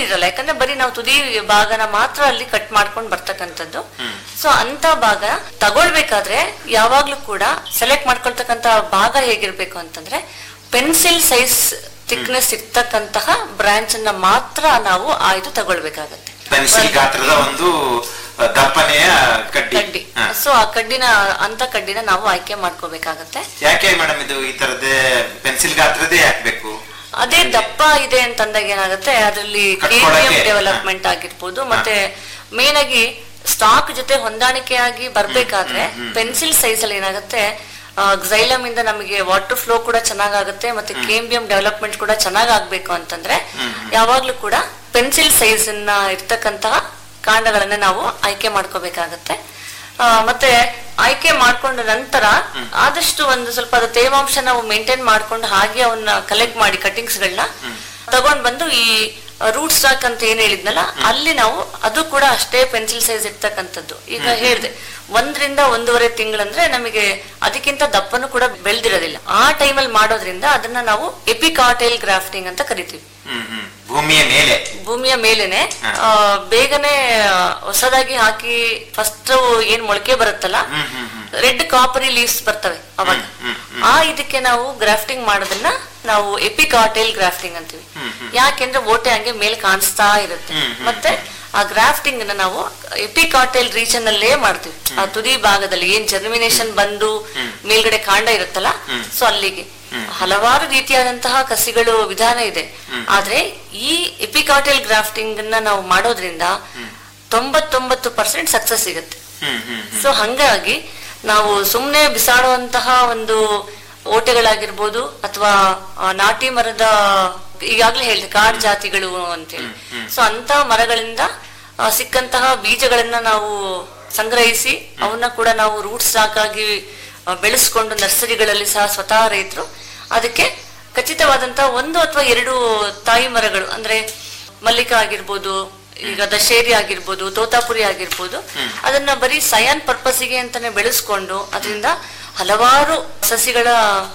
ಇರಲ್ಲ ಯಾಕಂದ್ರೆ ಬರೀ ನಾವು ತುದಿ ಭಾಗನ ಮಾತ್ರ ಅಲ್ಲಿ ಕಟ್ ಮಾಡ್ಕೊಂಡು ಬರ್ತಕ್ಕಂಥದ್ದು ಸೊ ಅಂತ ಭಾಗ ತಗೊಳ್ಬೇಕಾದ್ರೆ ಯಾವಾಗ್ಲೂ ಕೂಡ ಸೆಲೆಕ್ಟ್ ಮಾಡ್ಕೊಳ್ತಕ್ಕಂತ ಭಾಗ ಹೇಗಿರ್ಬೇಕು ಅಂತಂದ್ರೆ ಪೆನ್ಸಿಲ್ ಸೈಜ್ ಥಿಕ್ನೆಸ್ ಇರ್ತಕ್ಕಂತಹ ಬ್ರಾಂಚ್ ಅನ್ನ ಮಾತ್ರ ನಾವು ಆಯ್ದು ತಗೊಳ್ಬೇಕಾಗತ್ತೆ ಪೆನ್ಸಿಲ್ ಗಾತ್ರದ ಒಂದು ಆ, ದಪ್ಪನೆಯ ಕಡ್ಡಿ ಕಡ್ಡಿ ಹಾ. ಸೊ ಆ ಕಡ್ಡಿನ ಅಂತ ಕಡ್ಡಿನ ನಾವು ಆಯ್ಕೆ ಮಾಡ್ಕೋಬೇಕಾಗತ್ತೆ ಯಾಕೆ ಮೇಡಮ್ ಇದು ಈ ತರದೇ ಪೆನ್ಸಿಲ್ ಗಾತ್ರದೇ ಹಾಕ್ಬೇಕು ಅದೇ ದಪ್ಪ ಇದೆ ಅಂತಂದಾಗ ಏನಾಗುತ್ತೆ ಅದರಲ್ಲಿ ಕಟ್ಕೊಳಕ್ಕೆ, ಡೆವಲಪ್ಮೆಂಟ್ ಆಗಿರ್ಬೋದು ಮತ್ತೆ ಮೇನ್ ಆಗಿ ಸ್ಟಾಕ್ ಜೊತೆ ಹೊಂದಾಣಿಕೆಯಾಗಿ ಬರ್ಬೇಕಾದ್ರೆ ಪೆನ್ಸಿಲ್ ಸೈಜ್ ಅಲ್ಲಿ ಏನಾಗುತ್ತೆ ಗ್ಸೈಲಮ್ ಇಂದ ನಮಗೆ ವಾಟರ್ ಫ್ಲೋ ಕೂಡ ಚೆನ್ನಾಗಾಗುತ್ತೆ ಮತ್ತೆ ಕೇಂಬಿಯಂ ಡೆವಲಪ್ಮೆಂಟ್ ಕೂಡ ಚೆನ್ನಾಗ್ ಆಗ್ಬೇಕು ಅಂತಂದ್ರೆ ಯಾವಾಗ್ಲೂ ಕೂಡ ಪೆನ್ಸಿಲ್ ಸೈಜ್ ಅನ್ನ ಇರ್ತಕ್ಕಂತಹ ಕಾಂಡಗಳನ್ನ ನಾವು ಆಯ್ಕೆ ಮಾಡ್ಕೋಬೇಕಾಗತ್ತೆ ಆ, ಮತ್ತೆ ಆಯ್ಕೆ ಮಾಡ್ಕೊಂಡ ನಂತರ ಆದಷ್ಟು ಒಂದು ಸ್ವಲ್ಪ ಅದು ತೇವಾಂಶ ನಾವು ಮೇಂಟೈನ್ ಮಾಡ್ಕೊಂಡು ಹಾಗೆ ಅವನ್ನ ಕಲೆಕ್ಟ್ ಮಾಡಿ ಕಟಿಂಗ್ಸ್ ಗಳನ್ನ ತಗೊಂಡ್ ಬಂದು ಈ ರೂಟ್ ಸ್ಟಾಕ್ ಅಂತ ಏನ್ ಹೇಳಿದ್ನಲ್ಲ ಅಲ್ಲಿ ನಾವು ಅದು ಕೂಡ ಅಷ್ಟೇ ಪೆನ್ಸಿಲ್ ಸೈಜ್ ಇರ್ತಕ್ಕಂಥದ್ದು ಈಗ ಹೇಳ್ದೆ ಒಂದರಿಂದ ಒಂದೂವರೆ ತಿಂಗಳಂದ್ರೆ ನಮಗೆ ಅದಕ್ಕಿಂತ ದಪ್ಪನು ಕೂಡ ಬೆಳೆದಿರೋದಿಲ್ಲ ಆ ಟೈಮಲ್ಲಿ ಮಾಡೋದ್ರಿಂದ ಅದನ್ನ ನಾವು ಎಪಿಕಾಟೈಲ್ ಗ್ರಾಫ್ಟಿಂಗ್ ಅಂತ ಕರಿತೀವಿ ಹ್ಮ್ ಹ್ಮ್ ಭೂಮಿಯ ಮೇಲೆ ಭೂಮಿಯ ಮೇಲೆನೆ ಹಾ. ಆ, ಬೇಗನೆ ಆ, ಹೊಸದಾಗಿ ಹಾಕಿ ಫಸ್ಟ್ ಏನ್ ಮೊಳಕೆ ಬರುತ್ತಲ್ಲ ಹ್ಮ್ ಹ್ಮ್ ಹ್ಮ್ ರೆಡ್ ಕಾಪರಿ ಲೀವ್ಸ್ ಬರ್ತವೆ ಅವಾಗ ಹ್ಮ್, ಆ ಇದಕ್ಕೆ ನಾವು ಗ್ರಾಫ್ಟಿಂಗ್ ಮಾಡೋದನ್ನ ನಾವು ಎಪಿಕಾಟೈಲ್ ಗ್ರಾಫ್ಟಿಂಗ್ ಅಂತೀವಿ ಯಾಕೆಂದ್ರೆ ಓಟೆ ಹಂಗೆ ಮೇಲೆ ಕಾಣಿಸ್ತಾ ಇರುತ್ತೆ ಹ್ಮ್, ಹ್ಮ್. ಮತ್ತೆ ಆ ಗ್ರಾಫ್ಟಿಂಗ್ ನ ನಾವು ಎಪಿಕಾಟೈಲ್ ರೀಜನ್ ಅಲ್ಲೇ ಮಾಡ್ತೀವಿ ಆ ತುದಿ ಭಾಗದಲ್ಲಿ ಏನ್ ಜರ್ಮಿನೇಷನ್ ಬಂದು ಮೇಲ್ಗಡೆ ಕಾಂಡ ಇರುತ್ತಲ್ಲ ಸೊ ಅಲ್ಲಿಗೆ ಹಲವಾರು ರೀತಿಯಾದಂತಹ ಕಸಿಗಳು ವಿಧಾನ ಇದೆ ಆದ್ರೆ ಈ ಎಪಿಕಾಟೈಲ್ ಗ್ರಾಫ್ಟಿಂಗ್ ನ ನಾವು ಮಾಡೋದ್ರಿಂದ ತೊಂಬತ್ತೊಂಬತ್ತು ಪರ್ಸೆಂಟ್ ಸಕ್ಸಸ್ ಸಿಗುತ್ತೆ ಹ್ಮ್ ಹ್ಮ್ ಸೊ ಹಂಗಾಗಿ ನಾವು ಸುಮ್ನೆ ಬಿಸಾಡುವಂತಹ ಒಂದು ಓಟೆಗಳಾಗಿರ್ಬೋದು ಅಥವಾ ನಾಟಿ ಮರದ ಈಗಾಗ್ಲೇ ಹೇಳಿದೆ ಕಾಡ್ ಜಾತಿಗಳು ಅಂತೇಳಿ ಸೊ ಅಂತ ಮರಗಳಿಂದ ಆ, ಸಿಕ್ಕಂತಹ ಬೀಜಗಳನ್ನ ನಾವು ಸಂಗ್ರಹಿಸಿ ಅವನ್ನ ಕೂಡ ನಾವು ರೂಟ್ ಸ್ಟಾಕ್ ಆಗಿ ಆ, ಬೆಳೆಸ್ಕೊಂಡು ನರ್ಸರಿಗಳಲ್ಲಿ ಸಹ ಸ್ವತಃ ರೈತರು ಅದಕ್ಕೆ ಖಚಿತವಾದಂತಹ ಒಂದು ಅಥವಾ ಎರಡು ತಾಯಿ ಮರಗಳು ಅಂದ್ರೆ ಮಲ್ಲಿಕ ಆಗಿರ್ಬೋದು ಈಗ ದಶೇರಿ ಆಗಿರ್ಬೋದು ತೋತಾಪುರಿ ಆಗಿರ್ಬೋದು ಅದನ್ನ ಬರೀ ಸಯಾನ್ ಪರ್ಪಸ್ಗೆ ಅಂತಾನೆ ಬೆಳೆಸ್ಕೊಂಡು ಅದರಿಂದ ಹಲವಾರು ಸಸಿಗಳ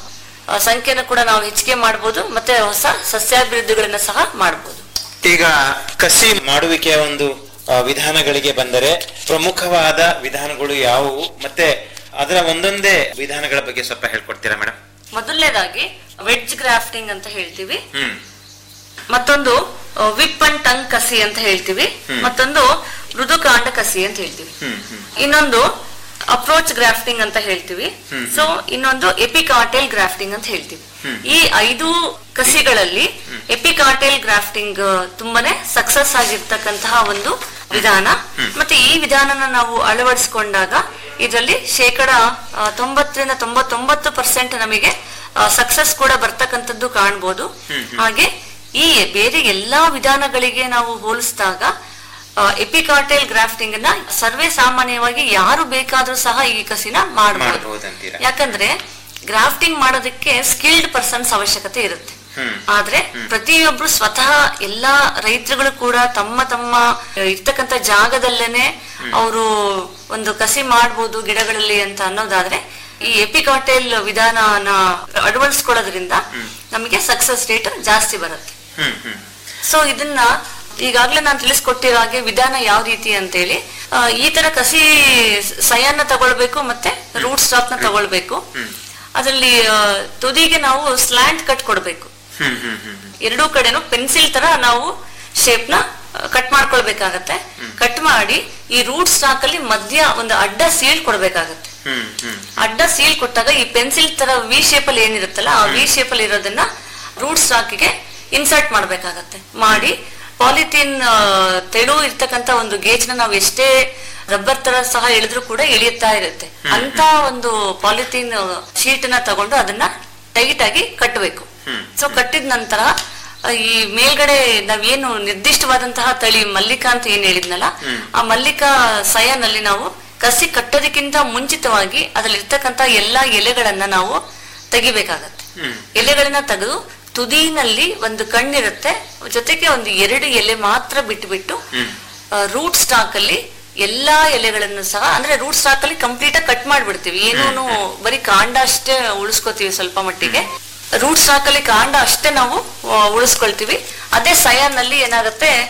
ಆ, ಸಂಖ್ಯೆನ ಕೂಡ ನಾವು ಹೆಚ್ಚಿಗೆ ಮಾಡ್ಬೋದು ಮತ್ತೆ ಹೊಸ ಸಸ್ಯಾಭಿವೃದ್ಧಿಗಳನ್ನ ಸಹ ಮಾಡ್ಬೋದು ಈಗ ಕಸಿ ಮಾಡುವಿಕೆಯ ಒಂದು ಆ, ವಿಧಾನಗಳಿಗೆ ಬಂದರೆ ಪ್ರಮುಖವಾದ ವಿಧಾನಗಳು ಯಾವುವು ಮತ್ತೆ ಅದರ ಒಂದೊಂದೇ ವಿಧಾನಗಳ ಬಗ್ಗೆ ಸ್ವಲ್ಪ ಹೇಳ್ಕೊಡ್ತೀರಾ ಮೇಡಮ್ ಮೊದಲನೇದಾಗಿ ವೆಡ್ಜ್ ಗ್ರಾಫ್ಟಿಂಗ್ ಅಂತ ಹೇಳ್ತೀವಿ ಹ್ಮ್ ಮತ್ತೊಂದು ವಿಪ್ ಅಂಡ್ ಟಂಗ್ ಕಸಿ ಅಂತ ಹೇಳ್ತೀವಿ ಮತ್ತೊಂದು ಮೃದುಕಾಂಡ ಕಸಿ ಅಂತ ಹೇಳ್ತೀವಿ ಹ್ಮ್ ಹ್ಮ್ ಇನ್ನೊಂದು ಅಪ್ರೋಚ್ ಗ್ರಾಫ್ಟಿಂಗ್ ಅಂತ ಹೇಳ್ತೀವಿ ಸೊ ಇನ್ನೊಂದು ಎಪಿಕಾಟೈಲ್ ಗ್ರಾಫ್ಟಿಂಗ್ ಅಂತ ಹೇಳ್ತೀವಿ ಈ ಐದು ಕಸಿಗಳಲ್ಲಿ ಎಪಿಕಾಟೈಲ್ ಗ್ರಾಫ್ಟಿಂಗ್ ತುಂಬಾನೇ ಸಕ್ಸಸ್ ಆಗಿರ್ತಕ್ಕಂತಹ ಒಂದು ವಿಧಾನ ಮತ್ತೆ ಈ ವಿಧಾನನ ನಾವು ಅಳವಡಿಸಿಕೊಂಡಾಗ ಇದರಲ್ಲಿ ಶೇಕಡ ಆ, ತೊಂಬತ್ತರಿಂದ ತೊಂಬತ್ತೊಂಬತ್ತು ಪರ್ಸೆಂಟ್ ನಮಗೆ ಸಕ್ಸಸ್ ಕೂಡ ಬರ್ತಕ್ಕಂಥದ್ದು ಕಾಣ್ಬೋದು ಹಾಗೆ ಈ ಬೇರೆ ಎಲ್ಲಾ ವಿಧಾನಗಳಿಗೆ ನಾವು ಹೋಲಿಸಿದಾಗ ಎಪಿಕಾಟೈಲ್ ಗ್ರಾಫ್ಟಿಂಗ್ ನ ಸರ್ವೇ ಸಾಮಾನ್ಯವಾಗಿ ಯಾರು ಬೇಕಾದ್ರೂ ಸಹ ಈ ಕಸಿನ ಮಾಡಬಹುದು ಮಾಡ್ಬೋದಂತೀರಾ? ಯಾಕಂದ್ರೆ ಗ್ರಾಫ್ಟಿಂಗ್ ಮಾಡೋದಕ್ಕೆ ಸ್ಕಿಲ್ಡ್ ಪರ್ಸನ್ಸ್ ಅವಶ್ಯಕತೆ ಇರುತ್ತೆ ಹ್ಮ್. ಆದ್ರೆ ಪ್ರತಿಯೊಬ್ರು ಸ್ವತಃ ಎಲ್ಲಾ ರೈತರುಗಳು ಕೂಡ ತಮ್ಮ ತಮ್ಮ ಇರ್ತಕ್ಕಂತ ಜಾಗದಲ್ಲೇನೆ ಅವರು ಒಂದು ಕಸಿ ಮಾಡ್ಬೋದು ಗಿಡಗಳಲ್ಲಿ ಅಂತ ಅನ್ನೋದಾದ್ರೆ ಈ ಎಪಿಕಾಟೈಲ್ ವಿಧಾನನ ಅಳವಡಿಸ್ಕೊಳ್ಳೋದ್ರಿಂದ ನಮಗೆ ಸಕ್ಸಸ್ ರೇಟ್ ಜಾಸ್ತಿ ಬರುತ್ತೆ ಹ್ಮ್ ಹ್ಮ್ ಸೊ ಇದನ್ನ ಈಗಾಗ್ಲೇ ನಾನು ತಿಳಿಸ್ಕೊಟ್ಟಿರೋ ಹಾಗೆ ವಿಧಾನ ಯಾವ ರೀತಿ ಅಂತೇಳಿ ಆ, ಈ ತರ ಕಸಿ ಸಯನ್ನ ತಗೊಳ್ಬೇಕು ಮತ್ತೆ ರೂಟ್ ಸ್ಟಾಕ್ ನ ತಗೊಳ್ಬೇಕು ಅದರಲ್ಲಿ ಆ, ತುದಿಗೆ ನಾವು ಸ್ಲ್ಯಾಂಟ್ ಕಟ್ ಕೊಡ್ಬೇಕು ಹ್ಮ್ ಹ್ಮ್ ಹ್ಮ್ ಎರಡೂ ಕಡೆನೂ ಪೆನ್ಸಿಲ್ ತರ ನಾವು ಶೇಪ್ ನ ಕಟ್ ಮಾಡ್ಕೊಳ್ಬೇಕಾಗತ್ತೆ ಕಟ್ ಮಾಡಿ ಈ ರೂಟ್ ಸ್ಟಾಕ್ ಅಲ್ಲಿ ಮಧ್ಯ ಒಂದು ಅಡ್ಡ ಸೀಲ್ ಕೊಡ್ಬೇಕಾಗತ್ತೆ ಹ್ಮ್ ಹ್ಮ್ ಅಡ್ಡ ಸೀಲ್ ಕೊಟ್ಟಾಗ ಈ ಪೆನ್ಸಿಲ್ ತರ ವಿ ಶೇಪ್ ಅಲ್ಲಿ ಏನಿರುತ್ತಲ್ಲ ಆ ವಿ ಶೇಪ್ ಅಲ್ಲಿ ಇರೋದನ್ನ ರೂಟ್ ಸ್ಟಾಕಿಗೆ ಇನ್ಸರ್ಟ್ ಮಾಡ್ಬೇಕಾಗತ್ತೆ ಮಾಡಿ ಪಾಲಿಥೀನ್ ತೆಳು ಇರ್ತಕ್ಕಂತ ಒಂದು ಗೇಜ್ ನ ನಾವು ಎಷ್ಟೇ ರಬ್ಬರ್ ತರ ಸಹ ಎಳೆದ್ರು ಕೂಡ ಇಳಿಯುತ್ತಾ ಇರುತ್ತೆ ಅಂತ ಒಂದು ಪಾಲಿಥೀನ್ ಶೀಟ್ ನ ತಗೊಂಡು ಅದನ್ನ ಟೈಟ್ ಆಗಿ ಕಟ್ಟಬೇಕು ಸೊ ಕಟ್ಟಿದ ನಂತರ ಆ, ಈ ಮೇಲ್ಗಡೆ ನಾವೇನು ನಿರ್ದಿಷ್ಟವಾದಂತಹ ತಳಿ ಮಲ್ಲಿಕಾ ಅಂತ ಏನ್ ಹೇಳಿದ್ನಲ್ಲ ಆ ಮಲ್ಲಿಕಾ ಸಯನಲ್ಲಿ ನಾವು ಕಸಿ ಕಟ್ಟೋದಕ್ಕಿಂತ ಮುಂಚಿತವಾಗಿ ಅದ್ರಲ್ಲಿ ಇರ್ತಕ್ಕಂತ ಎಲ್ಲಾ ಎಲೆಗಳನ್ನ ನಾವು ತೆಗಿಬೇಕಾಗತ್ತೆ ಎಲೆಗಳನ್ನ ತೆಗೆದು ತುದಿನಲ್ಲಿ ಒಂದು ಕಣ್ಣಿರುತ್ತೆ ಜೊತೆಗೆ ಒಂದು ಎರಡು ಎಲೆ ಮಾತ್ರ ಬಿಟ್ಟು ರೂಟ್ ಸ್ಟಾಕ್ ಅಲ್ಲಿ ಎಲ್ಲಾ ಎಲೆಗಳನ್ನು ಸಹ ಅಂದ್ರೆ ರೂಟ್ ಸ್ಟಾಕ್ ಅಲ್ಲಿ ಕಂಪ್ಲೀಟ್ ಆಗಿ ಕಟ್ ಮಾಡ್ಬಿಡ್ತೀವಿ ಏನೂನು ಬರೀ ಕಾಂಡ ಅಷ್ಟೇ ಉಳಿಸ್ಕೋತೀವಿ ಸ್ವಲ್ಪ ಮಟ್ಟಿಗೆ ರೂಟ್ ಸ್ಟಾಕ್ ಅಲ್ಲಿ ಕಾಂಡ ಅಷ್ಟೇ ನಾವು ಆ, ಉಳಿಸ್ಕೊಳ್ತೀವಿ ಅದೇ ಸಯಾನ್ ನಲ್ಲಿ ಏನಾಗುತ್ತೆ